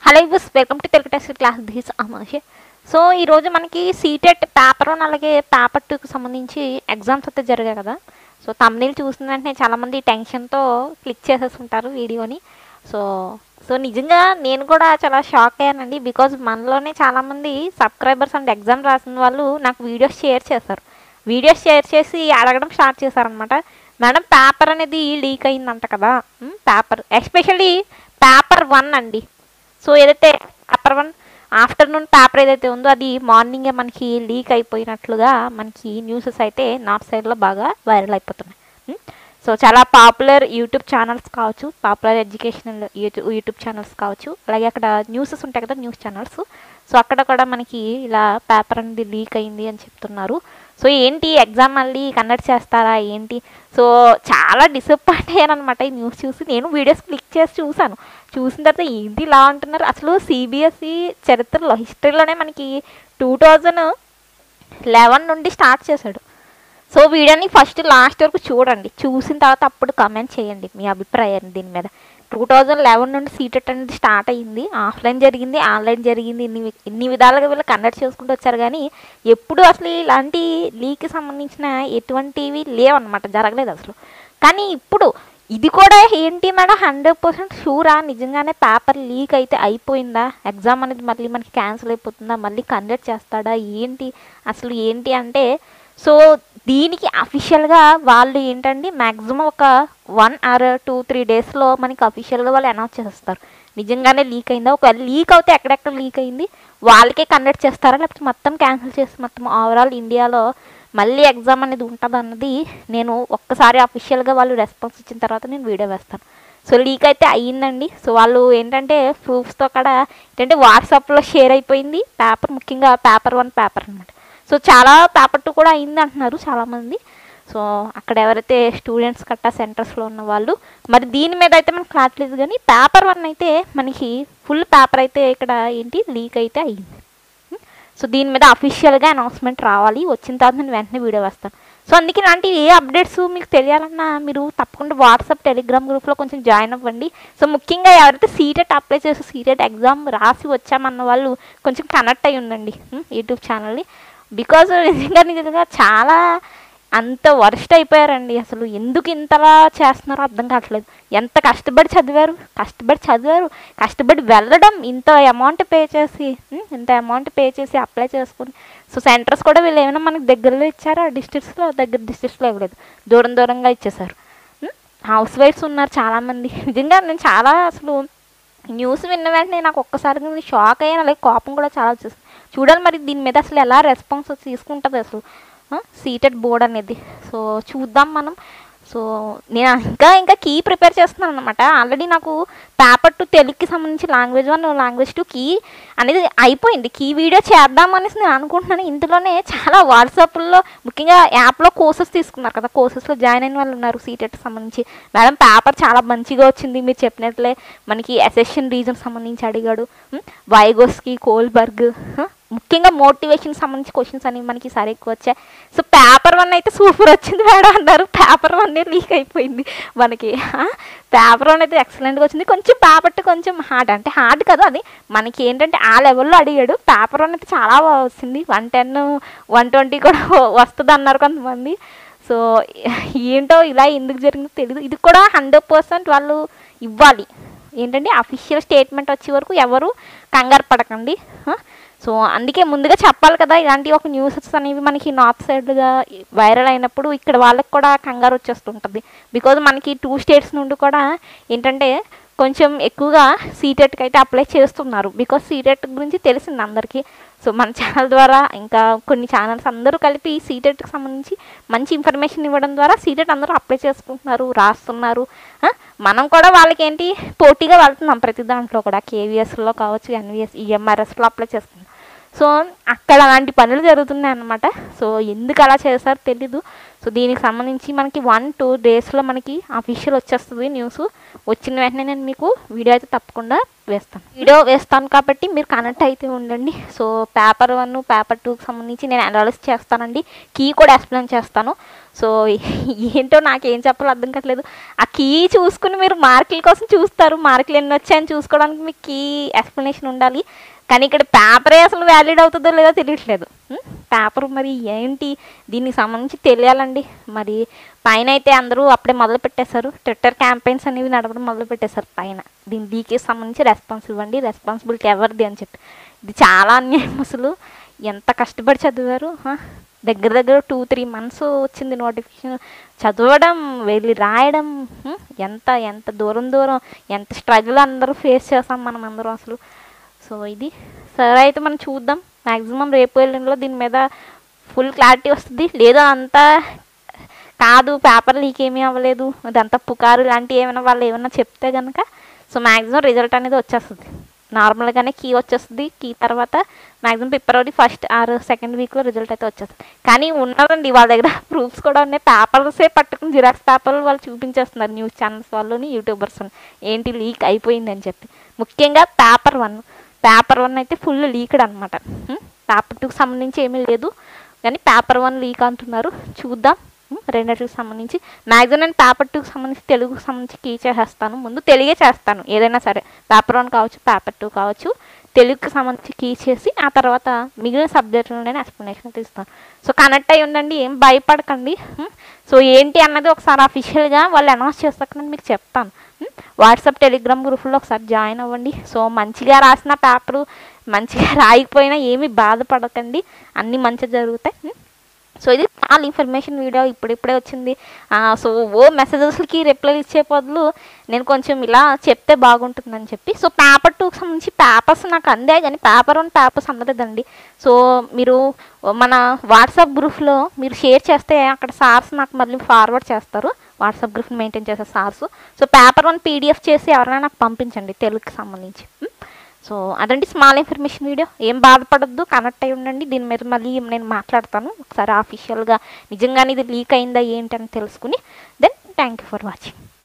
Hello బస్ welcome to Telugu text class this అమాషే so ఈరోజు మనకి సీటెట్ పేపర్ వన్ అలాగే పేపర్ టూకి సంబంధించి ఎగ్జామ్స్ అయితే జరిగాయి కదా సో తమ్నీళ్ళు చూసిన వెంటనే చాలామంది టెన్షన్తో క్లిక్ చేసేస్తుంటారు వీడియోని సో సో నిజంగా నేను కూడా చాలా షాక్ అయ్యానండి బికాజ్ మనలోనే చాలామంది సబ్స్క్రైబర్స్ అండ్ ఎగ్జామ్ రాసిన వాళ్ళు నాకు వీడియోస్ షేర్ చేస్తారు వీడియోస్ షేర్ చేసి అడగడం స్టార్ట్ చేశారనమాట మేడం పేపర్ అనేది లీక్ అయిందంట కదా పేపర్ ఎస్పెషల్లీ పేపర్ వన్ అండి సో ఏదైతే పేపర్ వన్ ఆఫ్టర్నూన్ పేపర్ ఏదైతే ఉందో అది మార్నింగే మనకి లీక్ అయిపోయినట్లుగా మనకి న్యూసెస్ అయితే నార్త్ సైడ్లో బాగా వైరల్ అయిపోతున్నాయి ఉమ్, సో చాలా పాపులర్ యూట్యూబ్ ఛానల్స్ కావచ్చు popular educational YouTube YouTube channels కావచ్చు అలాగే అక్కడ న్యూసెస్ ఉంటాయి కదా న్యూస్ ఛానల్స్ సో అక్కడ కూడా మనకి ఇలా పేపర్ అనేది లీక్ అయింది అని చెప్తున్నారు సో ఏంటి ఎగ్జామ్ మళ్ళీ కండక్ట్ చేస్తారా ఏంటి సో చాలా డిసప్పాయింట్ అయ్యాను అనమాట ఈ న్యూస్ చూసి నేను వీడియోస్ క్లిక్ చేసి చూశాను చూసిన తర్వాత ఏంటి ఇలా అంటున్నారు అసలు సిబిఎస్ఈ చరిత్రలో హిస్టరీలోనే మనకి టూ థౌజండ్ లెవెన్ నుండి స్టార్ట్ చేశాడు సో వీడియోని ఫస్ట్ లాస్ట్ వరకు చూడండి చూసిన తర్వాత అప్పుడు కమెంట్ చేయండి మీ అభిప్రాయాన్ని దీని మీద టూ థౌజండ్ లెవెన్ నుండి సీటెట్ అనేది స్టార్ట్ అయ్యింది ఆఫ్లైన్ జరిగింది ఆన్లైన్ జరిగింది ఇన్ని వి- ఇన్ని విధాలుగా వీళ్ళు కండక్ట్ చేసుకుంటూ వచ్చారు కానీ ఎప్పుడు అసలు ఇలాంటి లీక్కి సంబంధించిన ఎటువంటివి లేవన్నమాట జరగలేదు అసలు కానీ ఇప్పుడు ఇది కూడా ఏంటి మేడం హండ్రెడ్ పర్సెంట్ షూరా నిజంగానే పేపర్ లీక్ అయితే అయిపోయిందా ఎగ్జామ్ అనేది మళ్ళీ మనకి క్యాన్సిల్ అయిపోతుందా మళ్ళీ కండక్ట్ చేస్తాడా ఏంటి అసలు ఏంటి అంటే సో దీనికి అఫీషియల్గా వాళ్ళు ఏంటండి మ్యాక్సిమం ఒక వన్ ఆర్ టూ త్రీ డేస్లో మనకి అఫీషియల్గా వాళ్ళు అనౌన్స్ చేస్తారు నిజంగానే లీక్ అయిందా ఒకవేళ లీక్ అవుతే ఎక్కడెక్కడ లీక్ అయింది వాళ్ళకే కండక్ట్ చేస్తారా లేకపోతే మొత్తం క్యాన్సిల్ చేసి మొత్తం ఓవరాల్ ఇండియాలో మళ్ళీ ఎగ్జామ్ అనేది ఉంటుంది అన్నది నేను ఒక్కసారి అఫీషియల్గా వాళ్ళు రెస్పాన్స్ ఇచ్చిన తర్వాత నేను వీడియో వేస్తాను సో లీక్ అయితే అయ్యిందండి సో వాళ్ళు ఏంటంటే ప్రూఫ్స్తో కూడా ఏంటంటే వాట్సాప్లో షేర్ అయిపోయింది పేపర్ ముఖ్యంగా పేపర్ వన్ పేపర్ అనమాట సో చాలా పేపర్ టూ కూడా అయింది అంటున్నారు చాలామంది సో అక్కడ ఎవరైతే స్టూడెంట్స్ కట్టా సెంటర్స్లో ఉన్న వాళ్ళు మరి దీని మీద అయితే మనకు క్లారిటీ లేదు కానీ పేపర్ వన్ అయితే మనకి ఫుల్ పేపర్ అయితే ఇక్కడ ఏంటి లీక్ అయితే అయ్యింది సో దీని మీద అఫీషియల్గా అనౌన్స్మెంట్ రావాలి వచ్చిన తర్వాత నేను వెంటనే వీడియో వేస్తాను సో అందుకే ఇలాంటి ఏ అప్డేట్స్ మీకు తెలియాలన్నా మీరు తప్పకుండా వాట్సాప్ టెలిగ్రామ్ గ్రూప్లో కొంచెం జాయిన్ అవ్వండి సో ముఖ్యంగా ఎవరైతే సీటెట్ అప్లై చేసి సీటెట్ ఎగ్జామ్ రాసి వచ్చామన్న వాళ్ళు కొంచెం కనెక్ట్ అయి ఉండండి ఉం, యూట్యూబ్ ఛానల్ని బికాజ్ నిజంగా నిజంగా చాలా అంత వర్స్ట్ అయిపోయారండి అసలు ఎందుకు ఇంతలా చేస్తున్నారో అర్థం కావట్లేదు ఎంత కష్టపడి చదివారు కష్టపడి చదివారు కష్టపడి వెళ్ళడం ఇంత అమౌంట్ పే చేసి ఉం, ఇంత అమౌంట్ పే చేసి అప్లై చేసుకుని సో సెంటర్స్ కూడా వీళ్ళు ఏమైనా మనకి దగ్గరలో ఇచ్చారా డిస్ట్రిక్ట్స్లో దగ్గర డిస్ట్రిక్ట్స్లో ఇవ్వలేదు దూరం దూరంగా ఇచ్చేసారు హౌస్ వైఫ్స్ ఉన్నారు చాలామంది నిజంగా నేను చాలా అసలు న్యూస్ విన్న వెంటనే నాకు ఒక్కసారి నేను షాక్ అయ్యాను అలాగే కోపం కూడా చాలా వచ్చేసింది చూడాలి మరి దీని మీద అసలు ఎలా రెస్పాన్స్ తీసుకుంటుంది అసలు సీటెడ్ బోర్డ్ అనేది సో చూద్దాం మనం సో నేను ఇంకా ఇంకా కీ ప్రిపేర్ చేస్తున్నాను అనమాట ఆల్రెడీ నాకు పేపర్ టు తెలుగుకి సంబంధించి language one language two key అనేది అయిపోయింది కీ వీడియో చేద్దాం అనేసి నేను అనుకుంటున్నాను ఇందులోనే చాలా వాట్సాప్లో ముఖ్యంగా యాప్లో కోర్సెస్ తీసుకున్నారు కదా కోర్సెస్లో జాయిన్ అయిన వాళ్ళు ఉన్నారు సీటెట్ సంబంధించి మేడం పేపర్ చాలా మంచిగా వచ్చింది మీరు చెప్పినట్లే మనకి అసెషన్ రీజన్ సంబంధించి అడిగాడు ఉం, వైగోస్కి కోల్బర్గ్ హ, ముఖ్యంగా మోటివేషన్ సంబంధించి క్వశ్చన్స్ అనేవి మనకి సరే ఎక్కువ వచ్చాయి సో పేపర్ వన్ అయితే సూపర్ వచ్చింది మేడం అన్నారు పేపర్ వన్ లీక్ అయిపోయింది మనకి పేపర్ వన్ అయితే ఎక్సలెంట్గా వచ్చింది కొంచెం పేపర్ టూ కొంచెం హార్డ్ అంటే హార్డ్ కదా అది మనకి ఏంటంటే ఆ లెవెల్లో అడిగాడు పేపర్ వన్ అయితే చాలా బాగా వచ్చింది వన్ టెన్ వన్ ట్వంటీ కూడా వస్తుంది అన్నారు కొంతమంది సో ఏంటో ఇలా ఎందుకు జరిగిందో తెలియదు ఇది కూడా హండ్రెడ్ పర్సెంట్ వాళ్ళు ఇవ్వాలి ఏంటంటే అఫీషియల్ స్టేట్మెంట్ వచ్చే వరకు ఎవరు కంగారు పడకండి హ? సో అందుకే ముందుగా చెప్పాలి కదా ఇలాంటి ఒక న్యూసెస్ అనేవి మనకి నార్త్ సైడ్గా వైరల్ అయినప్పుడు ఇక్కడ వాళ్ళకి కూడా కంగారు వచ్చేస్తుంటుంది బికాజ్ మనకి టూ స్టేట్స్ నుండి కూడా ఏంటంటే కొంచెం ఎక్కువగా సీటెట్కి అయితే అప్లై చేస్తున్నారు బికాజ్ సీటెట్ గురించి తెలిసింది అందరికీ సో మన ఛానల్ ద్వారా ఇంకా కొన్ని ఛానల్స్ అందరూ కలిపి సీటెట్కి సంబంధించి మంచి ఇన్ఫర్మేషన్ ఇవ్వడం ద్వారా సీటెట్ అందరూ అప్లై చేసుకుంటున్నారు రాస్తున్నారు ఆ, మనం కూడా వాళ్ళకి ఏంటి పోటీగా వెళ్తున్నాం ప్రతి దాంట్లో కూడా కేవీఎస్లో కావచ్చు ఎన్విఎస్ ఈఎంఆర్ఎస్లో అప్లై చేస్తున్నాం సో అక్కడ అలాంటి పనులు జరుగుతున్నాయి అన్నమాట సో ఎందుకు అలా చేశారో తెలీదు సో దీనికి సంబంధించి మనకి వన్ టూ డేస్లో మనకి అఫీషియల్ వచ్చేస్తుంది న్యూస్ వచ్చిన వెంటనే నేను మీకు వీడియో అయితే తప్పకుండా వేస్తాను వీడియో వేస్తాను కాబట్టి మీరు కనెక్ట్ అయితే ఉండండి సో పేపర్ వన్ పేపర్ టూకి సంబంధించి నేను అనాలిసిస్ చేస్తానండి కీ కూడా ఎక్స్ప్లెయిన్ చేస్తాను సో ఏంటో నాకేం చెప్పాలో అర్థం కావట్లేదు ఆ కీ చూసుకుని మీరు మార్కుల కోసం చూస్తారు మార్కులు ఎన్ని వచ్చాయని చూసుకోవడానికి మీకు కీ ఎక్స్ప్లెనేషన్ ఉండాలి కానీ ఇక్కడ పేపరే అసలు వ్యాలిడ్ అవుతుందో లేదో తెలియట్లేదు పేపర్ మరి ఏంటి దీనికి సంబంధించి తెలియాలండి మరి పైన అయితే అందరూ అప్పుడే మొదలు పెట్టేశారు ట్విట్టర్ క్యాంపెయిన్స్ అనేవి నడపడం మొదలు పెట్టేశారు పైన దీని లీకేజ్ సంబంధించి రెస్పాన్స్ ఇవ్వండి రెస్పాన్సిబిలిటీ ఎవరిది అని చెప్పి ఇది చాలా అన్యాయం అసలు ఎంత కష్టపడి చదివారు హ? దగ్గర దగ్గర టూ త్రీ మంత్స్ వచ్చింది నోటిఫికేషన్ చదవడం వెళ్ళి రాయడం హ్మ్? ఎంత ఎంత దూరం దూరం ఎంత స్ట్రగుల్ అందరూ ఫేస్ చేస్తాం మనం అందరం అసలు సో ఇది సరే అయితే మనం చూద్దాం మ్యాక్సిమం రేపు ఎల్లుండిలో దీని మీద ఫుల్ క్లారిటీ వస్తుంది లేదా అంతా కాదు పేపర్ లీక్ ఏమీ అవ్వలేదు అదంతా పుకారు లాంటివి ఏమైనా వాళ్ళు ఏమైనా చెప్తే కనుక సో మ్యాక్సిమం రిజల్ట్ అనేది వచ్చేస్తుంది నార్మల్గానే కీ వచ్చేస్తుంది కీ తర్వాత maximum February first or second వీక్లో రిజల్ట్ అయితే వచ్చేస్తుంది కానీ ఉన్నదండి వాళ్ళ దగ్గర ప్రూఫ్స్ కూడా ఉన్నాయి పేపర్సే పట్టుకుని జిరాక్స్ పేపర్లు వాళ్ళు చూపించేస్తున్నారు న్యూస్ ఛానల్స్ వాళ్ళని యూట్యూబర్స్ ఏంటి లీక్ అయిపోయింది అని చెప్పి ముఖ్యంగా పేపర్ వన్ పేపర్ వన్ అయితే ఫుల్ లీక్డ్ అనమాట పేపర్ టూకి సంబంధించి ఏమీ లేదు కానీ పేపర్ వన్ లీక్ అంటున్నారు చూద్దాం ఉం, రెండిటికి సంబంధించి మ్యాక్సిమం నేను పేపర్ టూకి సంబంధించి తెలుగుకి సంబంధించి కీ చేసేస్తాను ముందు తెలుగే చేస్తాను ఏదైనా సరే పేపర్ వన్ కావచ్చు పేపర్ టూ కావచ్చు తెలుగుకి సంబంధించి కీ చేసి ఆ తర్వాత మిగిలిన సబ్జెక్టులో నేను ఎక్స్ప్లెనేషన్ ఇస్తాను సో కనెక్ట్ అయి ఉండండి ఏం భయపడకండి ఉం? సో ఏంటి అన్నది ఒకసారి అఫీషియల్గా వాళ్ళు అనౌన్స్ చేస్తాక నేను మీకు చెప్తాను ఉం? వాట్సాప్ టెలిగ్రామ్ గ్రూప్లో ఒకసారి జాయిన్ అవ్వండి సో మంచిగా రాసిన పేపరు మంచిగా రాయకపోయినా ఏమీ బాధపడకండి అన్నీ మంచిగా జరుగుతాయి ఉం? సో ఇది చాలా ఇన్ఫర్మేషన్ వీడియో ఇప్పుడిప్పుడే వచ్చింది ఆ, సో ఓ మెసేజెస్కి రిప్లై ఇచ్చే బదులు నేను కొంచెం ఇలా చెప్తే బాగుంటుందని చెప్పి సో పేపర్ టూకి సంబంధించి పేపర్స్ నాకు అందే కానీ పేపర్ వన్ పేపర్స్ అందలేదండి సో మీరు మన వాట్సాప్ గ్రూప్లో మీరు షేర్ చేస్తే అక్కడ సార్స్ నాకు మళ్ళీ ఫార్వర్డ్ చేస్తారు వాట్సాప్ గ్రూప్ని మెయింటైన్ చేసే sirs so paper one PDF చేసి ఎవరైనా నాకు పంపించండి తెలుగుకి సంబంధించి ఉం? సో అదండి స్మాల్ ఇన్ఫర్మేషన్ వీడియో ఏం బాధపడద్దు కనెక్ట్ అయి ఉండండి దీని మీద మళ్ళీ నేను మాట్లాడతాను ఒకసారి ఆఫీషియల్గా నిజంగానే ఇది లీక్ అయిందా ఏంటని తెలుసుకుని then thank you for watching